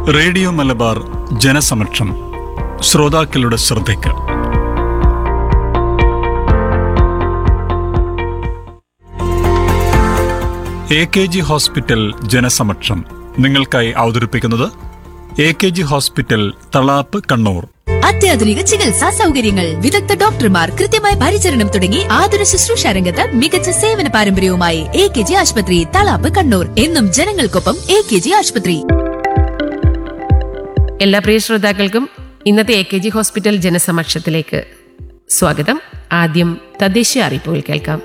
radio Malabar ജനസമക്ഷം ശ്രോതാക്കളുടെ ശ്രദ്ധയ്ക്ക് എ കെ ജി ഹോസ്പിറ്റൽ ജനസമക്ഷം നിങ്ങൾക്കായി അവതരിപ്പിക്കുന്നത് A K G hospital Thalap Kannur അത്യാധുനിക ചികിത്സാ സൗകര്യങ്ങൾ വിദഗ്ധ ഡോക്ടർമാർ കൃത്യമായ പരിചരണം തുടങ്ങി ആതുര ശുശ്രൂഷ രംഗത്ത് മികച്ച സേവന പാരമ്പര്യവുമായി എ കെ ജി ആശുപത്രി തളാപ്പ് കണ്ണൂർ എന്നും ജനങ്ങൾക്കൊപ്പം എ കെ ജി ആശുപത്രി എല്ലാ പ്രിയ ശ്രോതാക്കൾക്കും ഇന്നത്തെ എ കെ ജി ഹോസ്പിറ്റൽ ജനസമക്ഷത്തിലേക്ക് സ്വാഗതം ആദ്യം തദ്ദേശീയ അറിയിപ്പുകൾ കേൾക്കാം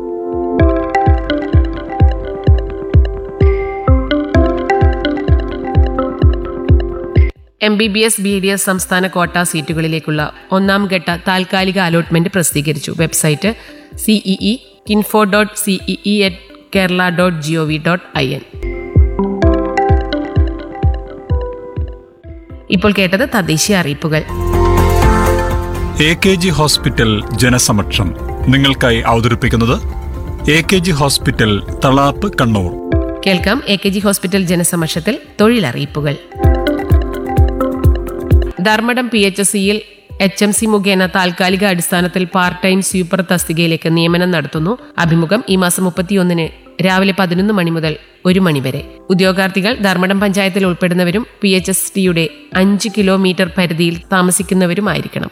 M B B S B D S സംസ്ഥാന കോട്ട സീറ്റുകളിലേക്കുള്ള ഒന്നാം ഘട്ട താൽക്കാലിക അലോട്ട്മെന്റ് പ്രസിദ്ധീകരിച്ചു website CEE info dot CEE at Kerala dot G O V dot I N ഇപ്പോൾ കേട്ടത് തദ്ദേശീയ അറിയിപ്പുകൾ എ കെ ജി ഹോസ്പിറ്റൽ ജനസമക്ഷം നിങ്ങൾക്കായി അവതരിപ്പിക്കുന്നത് A K G hospital Thalap Kannur കേൾക്കാം എ കെ ജി ഹോസ്പിറ്റൽ ജനസമക്ഷത്തിൽ തൊഴിലറിയിപ്പുകൾ ധർമ്മടം പി എച്ച് എസ് സിയിൽ എച്ച് എം സി മുഖേന താൽക്കാലിക അടിസ്ഥാനത്തിൽ പാർട്ട് ടൈം സ്വീപ്പർ തസ്തികയിലേക്ക് നിയമനം നടത്തുന്നു അഭിമുഖം ഈ മാസം മുപ്പത്തിയൊന്നിന് രാവിലെ പതിനൊന്ന് മണി മുതൽ ഒരു മണി വരെ ഉദ്യോഗാർത്ഥികൾ ധർമ്മടം പഞ്ചായത്തിൽ ഉൾപ്പെടുന്നവരും പി എച്ച് എസ് ടിയുടെ അഞ്ച് കിലോമീറ്റർ പരിധിയിൽ താമസിക്കുന്നവരുമായിരിക്കണം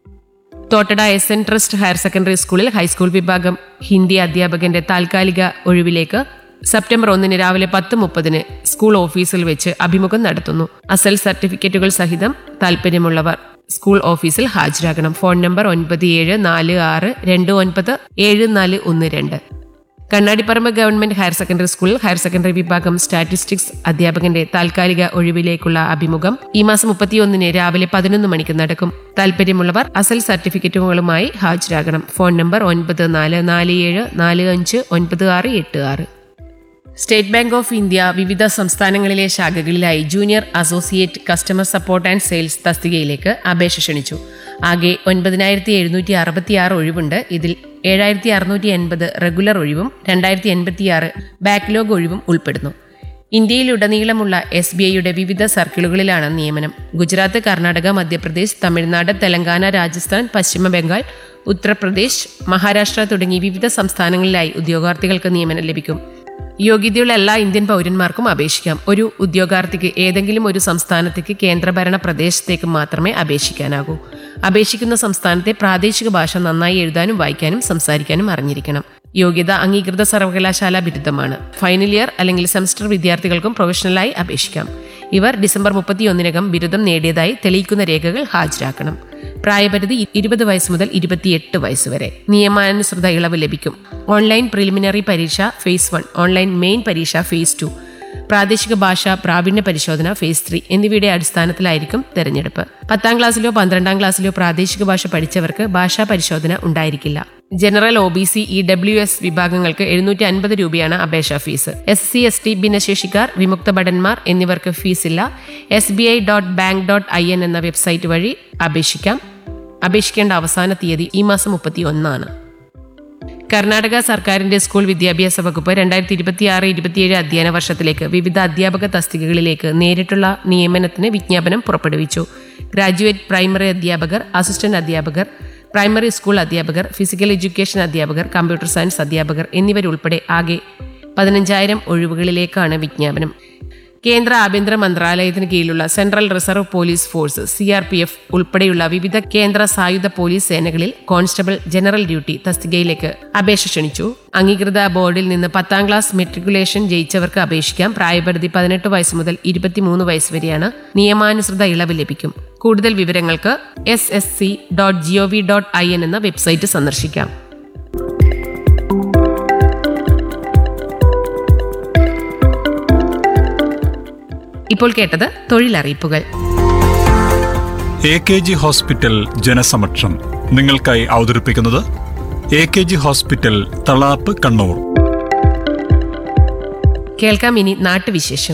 Thottada S N trust higher secondary സ്കൂളിൽ ഹൈസ്കൂൾ വിഭാഗം ഹിന്ദി അധ്യാപകന്റെ താൽക്കാലിക ഒഴിവിലേക്ക് സെപ്റ്റംബർ ഒന്നിന് രാവിലെ പത്ത് മുപ്പതിന് സ്കൂൾ ഓഫീസിൽ വെച്ച് അഭിമുഖം നടത്തുന്നു അസൽ സർട്ടിഫിക്കറ്റുകൾ സഹിതം താൽപ്പര്യമുള്ളവർ സ്കൂൾ ഓഫീസിൽ ഹാജരാകണം ഫോൺ നമ്പർ ഒൻപത് ഏഴ് നാല് ആറ് രണ്ട് ഒൻപത് ഏഴ് നാല് ഒന്ന് രണ്ട് കണ്ണാടിപ്പറമ്പ് ഗവൺമെന്റ് ഹയർ സെക്കൻഡറി സ്കൂളിൽ ഹയർ സെക്കൻഡറി വിഭാഗം സ്റ്റാറ്റിസ്റ്റിക്സ് അധ്യാപകന്റെ താൽക്കാലിക ഒഴിവിലേക്കുള്ള അഭിമുഖം ഈ മാസം മുപ്പത്തിയൊന്നിന് രാവിലെ പതിനൊന്ന് മണിക്ക് നടക്കും താൽപ്പര്യമുള്ളവർ അസൽ സർട്ടിഫിക്കറ്റുകളുമായി ഹാജരാകണം ഫോൺ നമ്പർ ഒൻപത് നാല് നാല് ഏഴ് നാല് അഞ്ച് ഒൻപത് ആറ് എട്ട് ആറ് സ്റ്റേറ്റ് ബാങ്ക് ഓഫ് ഇന്ത്യ വിവിധ സംസ്ഥാനങ്ങളിലെ ശാഖകളിലായി junior associate customer support and sales തസ്തികയിലേക്ക് അപേക്ഷ ക്ഷണിച്ചു ആകെ ഒൻപതിനായിരത്തി എഴുന്നൂറ്റി അറുപത്തി ആറ് ഒഴിവുണ്ട് ഇതിൽ ഏഴായിരത്തി അറുന്നൂറ്റി എൺപത് റെഗുലർ ഒഴിവും രണ്ടായിരത്തി എൺപത്തിയാറ് ബാക്ക്ലോഗ് ഒഴിവും ഉൾപ്പെടുന്നു ഇന്ത്യയിലുടനീളമുള്ള എസ് ബി ഐയുടെ വിവിധ സർക്കിളുകളിലാണ് നിയമനം ഗുജറാത്ത് കർണാടക മധ്യപ്രദേശ് തമിഴ്നാട് തെലങ്കാന രാജസ്ഥാൻ പശ്ചിമ ബംഗാൾ ഉത്തർപ്രദേശ് മഹാരാഷ്ട്ര തുടങ്ങി വിവിധ സംസ്ഥാനങ്ങളിലായി ഉദ്യോഗാർത്ഥികൾക്ക് നിയമനം ലഭിക്കും യോഗ്യതയുള്ള എല്ലാ ഇന്ത്യൻ പൗരന്മാർക്കും അപേക്ഷിക്കാം ഒരു ഉദ്യോഗാർത്ഥിക്ക് ഏതെങ്കിലും ഒരു സംസ്ഥാനത്തേക്ക് കേന്ദ്രഭരണ പ്രദേശത്തേക്ക് മാത്രമേ അപേക്ഷിക്കാനാകൂ അപേക്ഷിക്കുന്ന സംസ്ഥാനത്തെ പ്രാദേശിക ഭാഷ നന്നായി എഴുതാനും വായിക്കാനും സംസാരിക്കാനും അറിഞ്ഞിരിക്കണം യോഗ്യത അംഗീകൃത സർവകലാശാല ബിരുദമാണ് ഫൈനൽ ഇയർ അല്ലെങ്കിൽ സെമസ്റ്റർ വിദ്യാർത്ഥികൾക്കും പ്രൊഫഷണലായി അപേക്ഷിക്കാം ഇവർ ഡിസംബർ മുപ്പത്തിയൊന്നിനകം ബിരുദം നേടിയതായി തെളിയിക്കുന്ന രേഖകൾ ഹാജരാക്കണം പ്രായപരിധി ഇരുപത് വയസ്സ് മുതൽ ഇരുപത്തിയെട്ട് വയസ്സ് വരെ നിയമാനുസൃത ഇളവ് ലഭിക്കും ഓൺലൈൻ പ്രിലിമിനറി പരീക്ഷ ഫേസ് വൺ ഓൺലൈൻ മെയിൻ പരീക്ഷ ഫേസ് ടു പ്രാദേശിക ഭാഷ പ്രാവീണ്യ പരിശോധന ഫേസ് ത്രീ എന്നിവയുടെ അടിസ്ഥാനത്തിലായിരിക്കും തെരഞ്ഞെടുപ്പ് പത്താം ക്ലാസ്സിലോ പന്ത്രണ്ടാം ക്ലാസ്സിലോ പ്രാദേശിക ഭാഷ പഠിച്ചവർക്ക് ഭാഷാ പരിശോധന ഉണ്ടായിരിക്കില്ല general O B C E W S വിഭാഗങ്ങൾക്ക് എഴുന്നൂറ്റി അൻപത് രൂപയാണ് അപേക്ഷാ fees S C S T ഭിന്നശേഷിക്കാർ വിമുക്ത ഭടന്മാർ എന്നിവർക്ക് ഫീസില്ല S B I dot bank dot I N എന്ന വെബ്സൈറ്റ് വഴി അപേക്ഷിക്കാം അപേക്ഷിക്കേണ്ട അവസാന തീയതി ഈ മാസം മുപ്പത്തി ഒന്നാണ് കർണാടക സർക്കാരിന്റെ സ്കൂൾ വിദ്യാഭ്യാസ വകുപ്പ് രണ്ടായിരത്തി ഇരുപത്തിയാറ് ഇരുപത്തിയേഴ് അധ്യയന വർഷത്തിലേക്ക് വിവിധ അധ്യാപക തസ്തികകളിലേക്ക് നേരിട്ടുള്ള നിയമനത്തിന് വിജ്ഞാപനം പുറപ്പെടുവിച്ചു ഗ്രാജുവേറ്റ് പ്രൈമറി അധ്യാപകർ അസിസ്റ്റന്റ് അധ്യാപകർ പ്രൈമറി സ്കൂൾ അധ്യാപകർ ഫിസിക്കൽ എഡ്യൂക്കേഷൻ അധ്യാപകർ കമ്പ്യൂട്ടർ സയൻസ് അധ്യാപകർ എന്നിവരുൾപ്പെടെ ആകെ പതിനഞ്ചായിരം ഒഴിവുകളിലേക്കാണ് വിജ്ഞാപനം കേന്ദ്ര ആഭ്യന്തര മന്ത്രാലയത്തിന് കീഴിലുള്ള central reserve police force C R P F ഉൾപ്പെടെയുള്ള വിവിധ കേന്ദ്ര സായുധ പോലീസ് സേനകളിൽ കോൺസ്റ്റബിൾ ജനറൽ ഡ്യൂട്ടി തസ്തികയിലേക്ക് അപേക്ഷ ക്ഷണിച്ചു അംഗീകൃത ബോർഡിൽ നിന്ന് പത്താം ക്ലാസ് മെട്രിക്കുലേഷൻ ജയിച്ചവർക്ക് അപേക്ഷിക്കാം പ്രായപരിധി പതിനെട്ട് വയസ്സ് മുതൽ ഇരുപത്തിമൂന്ന് വയസ്സ് വരെയാണ് നിയമാനുസൃത ഇളവ് ലഭിക്കും കൂടുതൽ വിവരങ്ങൾക്ക് S S C dot G O V dot I N എന്ന വെബ്സൈറ്റ് സന്ദർശിക്കാം ഇപ്പോൾ കേട്ടത് തൊഴിലറിയിപ്പുകൾ എ കെ ജി ഹോസ്പിറ്റൽ ജനസമക്ഷം നിങ്ങൾക്കായി അവതരിപ്പിക്കുന്നത് A K G hospital Thalap Kannur കേൾക്കാം ഇനി നാട്ടുവിശേഷം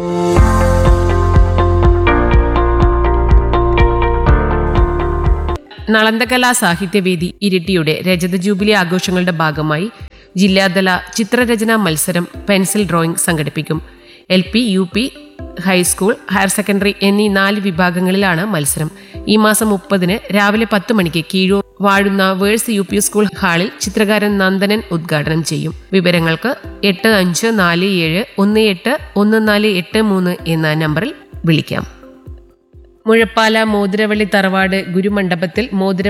നളന്തകലാ സാഹിത്യവേദി ഇരിട്ടിയുടെ രജത ജൂബിലി ആഘോഷങ്ങളുടെ ഭാഗമായി ജില്ലാതല ചിത്രരചനാ മത്സരം പെൻസിൽ ഡ്രോയിംഗ് സംഘടിപ്പിക്കും L P U P high school higher secondary എന്നീ നാല് വിഭാഗങ്ങളിലാണ് മത്സരം ഈ മാസം മുപ്പതിന് രാവിലെ പത്ത് മണിക്ക് കീഴൂർ വാഴുന്ന വേഴ്സ് യു പി സ്കൂൾ ഹാളിൽ ചിത്രകാരൻ നന്ദനൻ ഉദ്ഘാടനം ചെയ്യും വിവരങ്ങൾക്ക് എട്ട് അഞ്ച് നാല് ഏഴ് ഒന്ന് എട്ട് ഒന്ന് നാല് എട്ട് മൂന്ന് എന്ന നമ്പറിൽ വിളിക്കാം മുഴപ്പാല മോതിരവള്ളി തറവാട് ഗുരുമണ്ഡപത്തിൽ മോതിര